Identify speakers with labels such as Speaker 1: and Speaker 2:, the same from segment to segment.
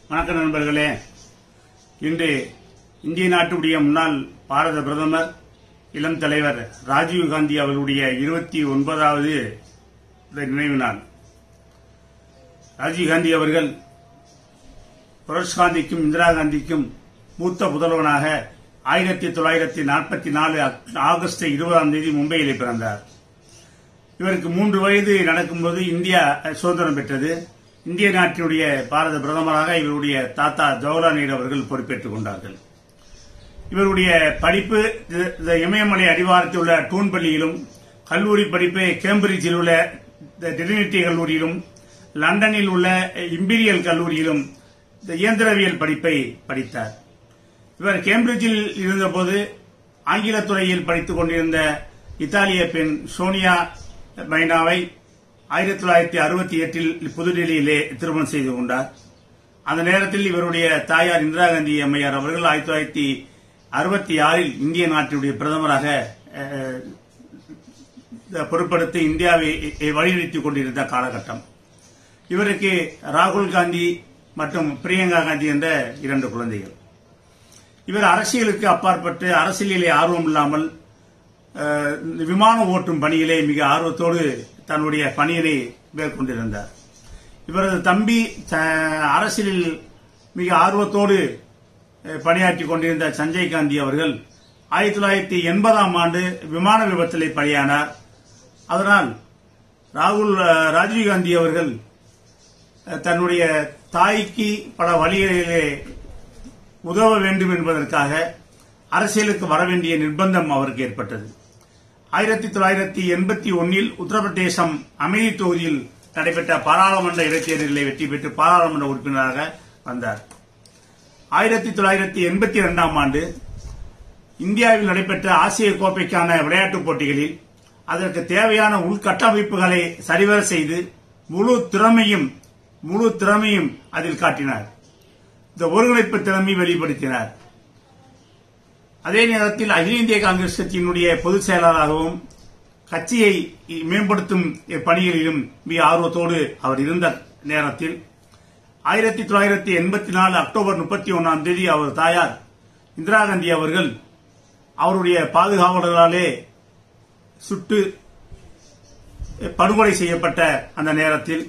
Speaker 1: வணக்கம் நண்பர்களே இன்று இந்திய நாட்டுடைய முன்னாள் பாரத பிரதமர் இளம் தலைவர் ராஜீவ் காந்தி அவர்களுடைய இருபத்தி ஒன்பதாவது நினைவு நாள் ராஜீவ் காந்தி அவர்கள் புரஷ் காந்திக்கும் இந்திரா காந்திக்கும் மூத்த புதல்வனாக ஆயிரத்தி தொள்ளாயிரத்தி நாற்பத்தி நாலு ஆகஸ்ட் இருபதாம் தேதி மும்பையிலே பிறந்தார் இவருக்கு மூன்று வயது நடக்கும்போது இந்தியா சுதந்திரம் பெற்றது இந்திய நாட்டினுடைய பாரத பிரதமராக இவருடைய தாத்தா ஜவஹர்லால் நேரு அவர்கள் பொறுப்பேற்றுக் கொண்டார்கள் இவருடைய படிப்பு தி- தி இமயமலை அடிவாரத்தில் உள்ள டூன் பள்ளியிலும் கல்லூரி படிப்பு கேம்பிரிட்ஜில் உள்ள தி டிரினிட்டி கல்லூரியிலும் லண்டனில் உள்ள இம்பீரியல் கல்லூரியிலும் தி இயந்திரவியல் படிப்பை படித்தார் இவர் கேம்பிரிட்ஜில் இருந்தபோது ஆங்கிலத் துறையில் படித்துக் கொண்டிருந்த இத்தாலிய பெண் சோனியா மைனாவை ஆயிரத்தி தொள்ளாயிரத்தி அறுபத்தி எட்டில் புதுடெல்லியிலே திருமணம் செய்து கொண்டார் அந்த நேரத்தில் இவருடைய தாயார் இந்திரா காந்தி அம்மையார் அவர்கள் ஆயிரத்தி தொள்ளாயிரத்தி அறுபத்தி ஆறில் இந்திய நாட்டினுடைய பிரதமராக அஹ், பொறுப்படுத்தி இந்தியாவை வழிநடத்திக் கொண்டிருந்த காலகட்டம் இவருக்கு ராகுல் காந்தி மற்றும் பிரியங்கா காந்தி என்ற இரண்டு குழந்தைகள் இவர் அரசியலுக்கு அப்பாற்பட்டு அரசியலிலே ஆர்வம் இல்லாமல் அஹ், விமான ஓட்டும் பணியிலே மிக ஆர்வத்தோடு தன்னுடைய பணியினை மேற்கொண்டிருந்தார் இவரது தம்பி த- அரசியலில் மிக ஆர்வத்தோடு அஹ், பணியாற்றிக் கொண்டிருந்த சஞ்சய் காந்தி அவர்கள் ஆயிரத்தி தொள்ளாயிரத்தி எண்பதாம் ஆண்டு விமான விபத்திலே பலியானார் அதனால் ராகுல் அஹ், ராஜீவ் காந்தி அவர்கள் அஹ், தன்னுடைய தாய்க்கு பல வழிகளிலே உதவ வேண்டும் என்பதற்காக அரசியலுக்கு வர வேண்டிய நிர்பந்தம் அவருக்கு ஏற்பட்டது ஆயிரத்தி தொள்ளாயிரத்தி எண்பத்தி ஒன்னில் உத்தரப்பிரதேசம் அமேதி தொகுதியில் நடைபெற்ற பாராளுமன்ற இடைத்தேர்தலில் வெற்றி பெற்று பாராளுமன்ற உறுப்பினராக வந்தார் ஆயிரத்தி தொள்ளாயிரத்தி எண்பத்தி இரண்டாம் ஆண்டு இந்தியாவில் நடைபெற்ற ஆசிய கோப்பைக்கான விளையாட்டுப் போட்டிகளில் அதற்கு தேவையான உள்கட்டமைப்புகளை சரிவர செய்து முழு திறமையும் முழு திறமையும் அதில் காட்டினார் இந்த ஒருங்கிணைப்பு திறமை வெளிப்படுத்தினார் அதே நேரத்தில் அகில இந்திய காங்கிரஸ் கட்சியினுடைய பொதுச் செயலாளராகவும் கட்சியை மேம்படுத்தும் பணிகளிலும் மிக ஆர்வத்தோடு அவர் இருந்த நேரத்தில் ஆயிரத்தி தொள்ளாயிரத்தி எண்பத்தி நாலு அக்டோபர் முப்பத்தி ஒன்னாம் தேதி அவர் தாயார் இந்திரா காந்தி அவர்கள் அவருடைய பாதுகாவலர்களாலே சுட்டு படுகொலை செய்யப்பட்ட அந்த நேரத்தில்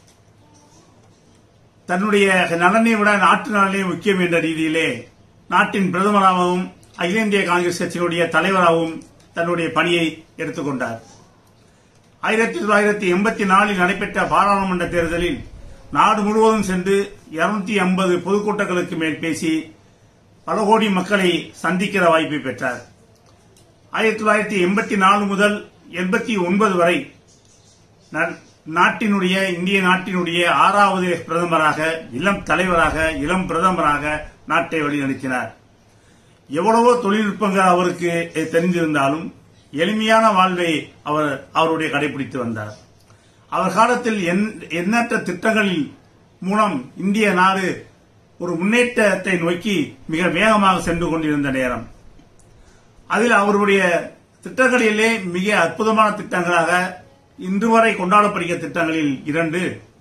Speaker 1: தன்னுடைய நலனை விட நாட்டு நலனே முக்கியம் என்ற ரீதியிலே நாட்டின் பிரதமராகவும் அகில இந்திய காங்கிரஸ் கட்சியினுடைய தலைவராகவும் தன்னுடைய பணியை எடுத்துக்கொண்டார் ஆயிரத்தி தொள்ளாயிரத்தி எண்பத்தி நாலில் நடைபெற்ற பாராளுமன்ற தேர்தலில் நாடு முழுவதும் சென்று இருநூத்தி ஐம்பது பொதுக்கூட்டங்களுக்கு மேல் பேசி பல கோடி மக்களை சந்திக்கிற வாய்ப்பை பெற்றார் ஆயிரத்தி தொள்ளாயிரத்தி எண்பத்தி நாலு முதல் எண்பத்தி ஒன்பது வரை நா- நாட்டினுடைய இந்திய நாட்டினுடைய ஆறாவது பிரதமராக இளம் தலைவராக இளம் பிரதமராக நாட்டை வழிநடத்தினார் எவ்வளவோ தொழில்நுட்பங்கள் அவருக்கு தெரிந்திருந்தாலும் எளிமையான வாழ்வை அவர் அவருடைய கடைபிடித்து வந்தார் அவர் காலத்தில் எண்- எண்ணற்ற திட்டங்களின் மூலம் இந்திய நாடு ஒரு முன்னேற்றத்தை நோக்கி மிக வேகமாக சென்று கொண்டிருந்த நேரம் அதில் அவருடைய திட்டங்களிலே மிக அற்புதமான திட்டங்களாக இன்று வரை கொண்டாடப்படுகிற திட்டங்களில் இரண்டு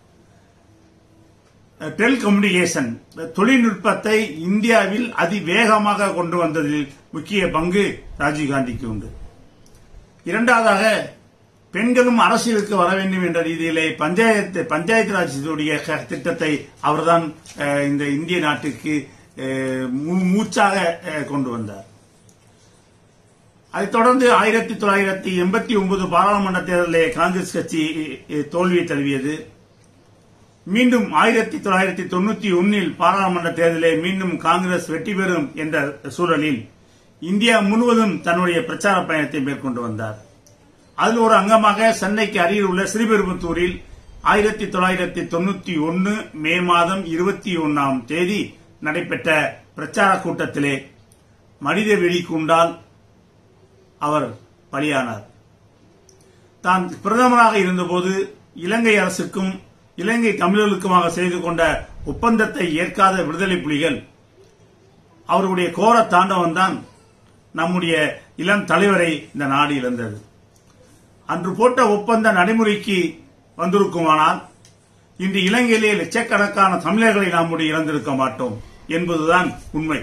Speaker 1: டெல் கம்யூனிகேஷன் தொழில்நுட்பத்தை இந்தியாவில் அதிவேகமாக கொண்டு வந்ததில் முக்கிய பங்கு ராஜீவ்காந்திக்கு உண்டு இரண்டாவதாக பெண்களும் அரசியலுக்கு வர வேண்டும் என்ற ரீதியிலே பஞ்சாயத்து பஞ்சாயத்து ராஜ் உடைய க- திட்டத்தை அவர்தான் அஹ், இந்த இந்திய நாட்டுக்கு அஹ், மூ- மூச்சாக அஹ், கொண்டு வந்தார் அதைத் தொடர்ந்து ஆயிரத்தி தொள்ளாயிரத்தி எண்பத்தி ஒன்பது பாராளுமன்ற தேர்தலிலே காங்கிரஸ் கட்சி அஹ், தோல்வியை தழுவியது மீண்டும் ஆயிரத்தி தொள்ளாயிரத்தி தொண்ணூத்தி ஒன்னில் பாராளுமன்ற தேர்தலிலே மீண்டும் காங்கிரஸ் வெற்றி பெறும் என்ற சூழலில் இந்தியா முழுவதும் தன்னுடைய பிரச்சார பயணத்தை மேற்கொண்டு வந்தார் அதில் ஒரு அங்கமாக சென்னைக்கு அருகில் உள்ள ஸ்ரீபெரும்புத்தூரில் ஆயிரத்தி தொள்ளாயிரத்தி தொண்ணூத்தி ஒன்னு மே மாதம் இருபத்தி ஒன்னாம் தேதி நடைபெற்ற பிரச்சார கூட்டத்திலே மனித வெடிகுண்டால் அவர் பலியானார் தான் பிரதமராக இருந்தபோது இலங்கை அரசுக்கும் இலங்கை தமிழர்களுக்குமாக செய்து கொண்ட ஒப்பந்தத்தை ஏற்காத விடுதலை புலிகள் அவருடைய கோர தாண்டவம் தான் நம்முடைய இளம் தலைவரை இந்த நாடு இழந்தது அன்று போட்ட ஒப்பந்த நடைமுறைக்கு வந்திருக்குமானால் இன்று இலங்கையிலே லட்சக்கணக்கான தமிழர்களை நாம் கூட இழந்திருக்க மாட்டோம் என்பதுதான் உண்மை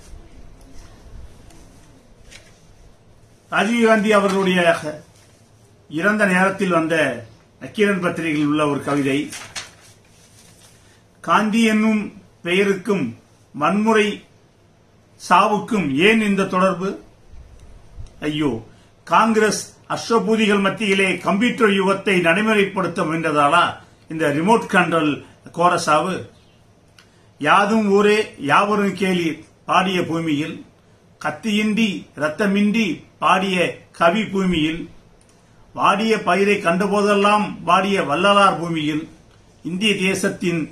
Speaker 1: ராஜீவ்காந்தி அவர்களுடைய இறந்த நேரத்தில் வந்த நக்கீரன் பத்திரிகையில் உள்ள ஒரு கவிதை காந்தி என்னும் பெயருக்கும் வன்முறை சாவுக்கும் ஏன் இந்த தொடர்பு ஐயோ காங்கிரஸ் அஸ்வபூதிகள் மத்தியிலே கம்ப்யூட்டர் யுகத்தை நடைமுறைப்படுத்த முயன்றதாலா இந்த ரிமோட் கண்ட்ரோல் கோரசாவு யாதும் ஊரே யாவரும் கேளீர் பாடிய பூமியில் கத்தியின்றி ரத்தமின்றி பாடிய கவி பூமியில் வாடிய பயிரை கண்டபோதெல்லாம் வாடிய வள்ளலார் பூமியில் இந்திய தேசத்தின்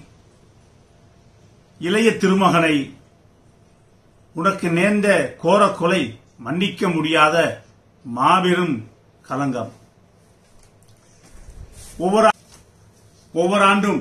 Speaker 1: இளைய திருமகனை உனக்கு நேர்ந்த கோர கொலை மன்னிக்க முடியாத மாபெரும் களங்கம் ஒவ்வொரு ஒவ்வொரு ஆண்டும்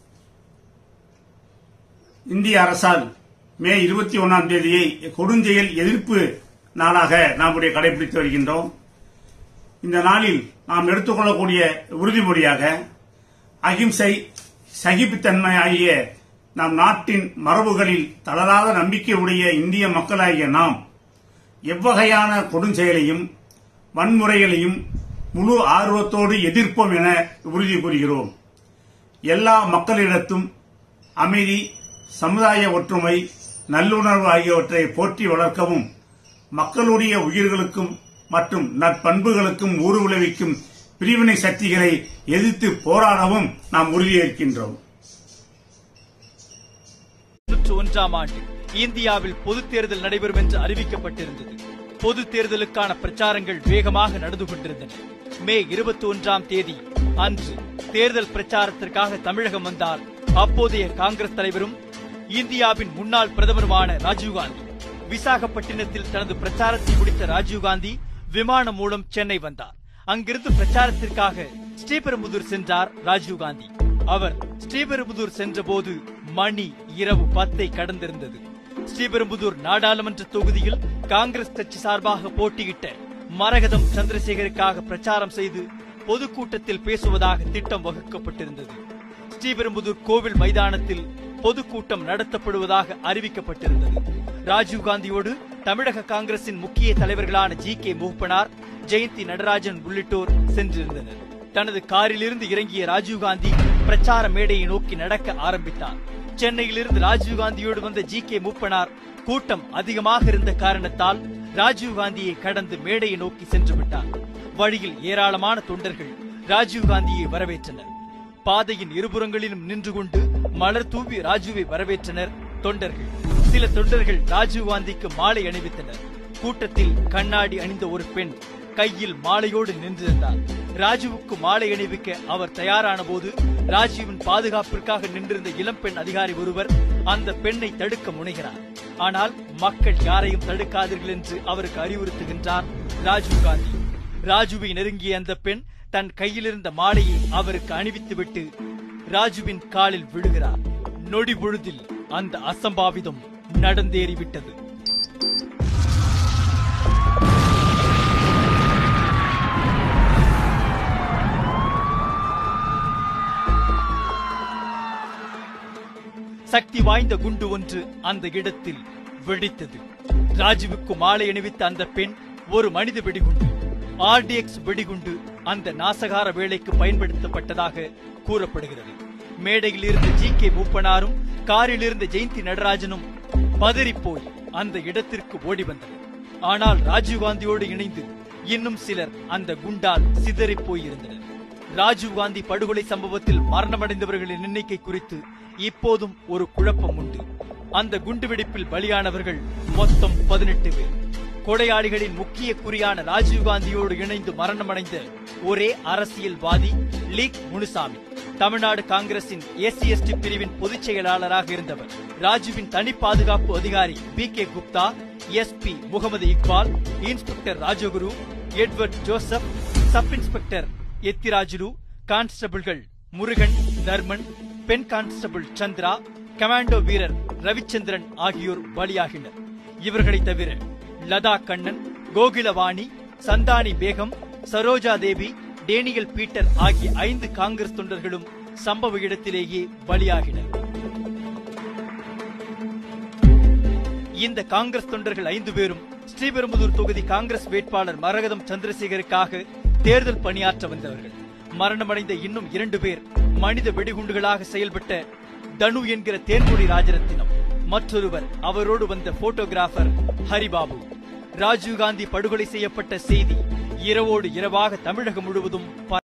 Speaker 1: இந்திய அரசால் மே இருபத்தி ஒன்னாம் தேதியை கொடுஞ்செயல் எதிர்ப்பு நாளாக நாம் இதை கடைபிடித்து வருகின்றோம் இந்த நாளில் நாம் எடுத்துக்கொள்ளக்கூடிய உறுதிமொழியாக அகிம்சை சகிப்புத்தன்மை ஆகிய நம் நாட்டின் மரபுகளில் தளராத நம்பிக்கை உடைய இந்திய மக்களாகிய நாம் எவ்வகையான கொடுஞ்செயலையும் வன்முறைகளையும் முழு ஆர்வத்தோடு எதிர்ப்போம் என உறுதி கூறுகிறோம் எல்லா மக்களிடத்தும் அமைதி சமுதாய ஒற்றுமை நல்லுணர்வு ஆகியவற்றை போற்றி வளர்க்கவும் மக்களுடைய உயிர்களுக்கும் மற்றும் நற்பண்புகளுக்கும் ஊறு விளைவிக்கும் பிரிவினை சக்திகளை எதிர்த்து போராடவும் நாம் உறுதியேற்கின்றோம்
Speaker 2: தொன்னூற்று ஒன்றாம் ஆண்டு இந்தியாவில் பொதுத் தேர்தல் நடைபெறும் என்று அறிவிக்கப்பட்டிருந்தது பொதுத் தேர்தலுக்கான பிரச்சாரங்கள் வேகமாக நடந்து கொண்டிருந்தன மே இருபத்தி ஒன்றாம் தேதி அன்று தேர்தல் பிரச்சாரத்திற்காக தமிழகம் வந்தார் அப்போதைய காங்கிரஸ் தலைவரும் இந்தியாவின் முன்னாள் பிரதமருமான ராஜீவ்காந்தி விசாகப்பட்டினத்தில் தனது பிரச்சாரத்தை முடித்த ராஜீவ்காந்தி விமானம் மூலம் சென்னை வந்தார் அங்கிருந்து பிரச்சாரத்திற்காக ஸ்ரீபெரும்புதூர் சென்றார் ராஜீவ்காந்தி அவர் ஸ்ரீபெரும்புதூர் சென்றபோது மணி இரவு பத்தை கடந்திருந்தது ஸ்ரீபெரும்புதூர் நாடாளுமன்ற தொகுதியில் காங்கிரஸ் கட்சி சார்பாக போட்டியிட்ட மரகதம் சந்திரசேகருக்காக பிரச்சாரம் செய்து பொதுக்கூட்டத்தில் பேசுவதாக திட்டம் வகுக்கப்பட்டிருந்தது ஸ்ரீபெரும்புதூர் கோவில் மைதானத்தில் பொதுக்கூட்டம் நடத்தப்படுவதாக அறிவிக்கப்பட்டிருந்தது ராஜீவ்காந்தியோடு தமிழக காங்கிரசின் முக்கிய தலைவர்களான ஜி கே மூப்பனார் ஜெயந்தி நடராஜன் உள்ளிட்டோர் சென்றிருந்தனர் தனது காரிலிருந்து இறங்கிய ராஜீவ்காந்தி பிரச்சார மேடையை நோக்கி நடக்க ஆரம்பித்தார் சென்னையிலிருந்து ராஜீவ்காந்தியோடு வந்த ஜி கே மூப்பனார் கூட்டம் அதிகமாக இருந்த காரணத்தால் ராஜீவ்காந்தியை கடந்து மேடையை நோக்கி சென்று விட்டார் வழியில் ஏராளமான தொண்டர்கள் ராஜீவ்காந்தியை வரவேற்றனர் பாதையின் இருபுறங்களிலும் நின்று கொண்டு மலர் தூவி ராஜுவை வரவேற்றனர் தொண்டர்கள் சில தொண்டர்கள் ராஜீவ்காந்திக்கு மாலை அணிவித்தனர் கூட்டத்தில் கண்ணாடி அணிந்த ஒரு பெண் கையில் மாலையோடு நின்றிருந்தார் ராஜுவுக்கு மாலை அணிவிக்க அவர் தயாரான போது ராஜீவின் பாதுகாப்பிற்காக நின்றிருந்த இளம்பெண் அதிகாரி ஒருவர் அந்த பெண்ணை தடுக்க முனைகிறார் ஆனால் மக்கள் யாரையும் தடுக்காதீர்கள் என்று அவருக்கு அறிவுறுத்துகின்றார் ராஜீவ்காந்தி ராஜுவை நெருங்கிய அந்த பெண் தன் கையிலிருந்த மாலையை அவருக்கு அணிவித்துவிட்டு ராஜுவின் காலில் விழுகிறார் நொடி பொழுதில் அந்த அசம்பாவிதம் நடந்தேறிவிட்டது சக்தி வாய்ந்த குண்டு ஒன்று அந்த இடத்தில் வெடித்தது ராஜுவுக்கு மாலை அணிவித்த அந்த பெண் ஒரு மனித வெடிகுண்டு ஆர்டிஎக்ஸ் வெடிகுண்டு அந்த நாசகார வேலைக்கு பயன்படுத்தப்பட்டதாக கூறப்படுகிறது மேடையில் இருந்த ஜி கே மூப்பனாரும் காரில் இருந்த ஜெயந்தி நடராஜனும் பதறிப்போய் அந்த இடத்திற்கு ஓடி வந்தனர் ஆனால் ராஜீவ்காந்தியோடு இணைந்து இன்னும் சிலர் அந்த குண்டால் சிதறிப் போயிருந்தனர் ராஜீவ்காந்தி படுகொலை சம்பவத்தில் மரணமடைந்தவர்களின் எண்ணிக்கை குறித்து இப்போதும் ஒரு குழப்பம் உண்டு அந்த குண்டுவெடிப்பில் பலியானவர்கள் மொத்தம் பதினெட்டு பேர் கொடையாளிகளின் முக்கிய குறியான ராஜீவ்காந்தியோடு இணைந்து மரணமடைந்த ஒரே அரசியல்வாதி லீக் முனுசாமி தமிழ்நாடு காங்கிரசின் ஏசி எஸ்டி பிரிவின் பொதுச் செயலாளராக இருந்தவர் ராஜுவின் தனி பாதுகாப்பு அதிகாரி P K Gupta SP Mohammed Iqbal inspector Rajaguru Edward Joseph sub inspector Ethirajulu கான்ஸ்டபிள்கள் முருகன் தர்மன் பெண் கான்ஸ்டபிள் சந்திரா கமாண்டோ வீரர் ரவிச்சந்திரன் ஆகியோர் பலியாகினர் இவர்களை தவிர லதா கண்ணன் கோகிலவாணி சந்தானி பேகம் சரோஜா தேவி டேனியல் பீட்டர் ஆகிய ஐந்து காங்கிரஸ் தொண்டர்களும் சம்பவ இடத்திலேயே பலியாகினர் இந்த காங்கிரஸ் தொண்டர்கள் ஐந்து பேரும் ஸ்ரீபெரும்புதூர் தொகுதி காங்கிரஸ் வேட்பாளர் மரகதம் சந்திரசேகருக்காக தேர்தல் பணியாற்ற வந்தவர்கள் மரணமடைந்த இன்னும் இரண்டு பேர் மனித வெடிகுண்டுகளாக செயல்பட்ட தனு என்கிற தேன்மொழி ராஜரத்தினம் மற்றொருவர் அவரோடு வந்த போட்டோகிராஃபர் ஹரிபாபு ராஜீவ்காந்தி படுகொலை செய்யப்பட்ட செய்தி இரவோடு இரவாக தமிழகம் முழுவதும் ப-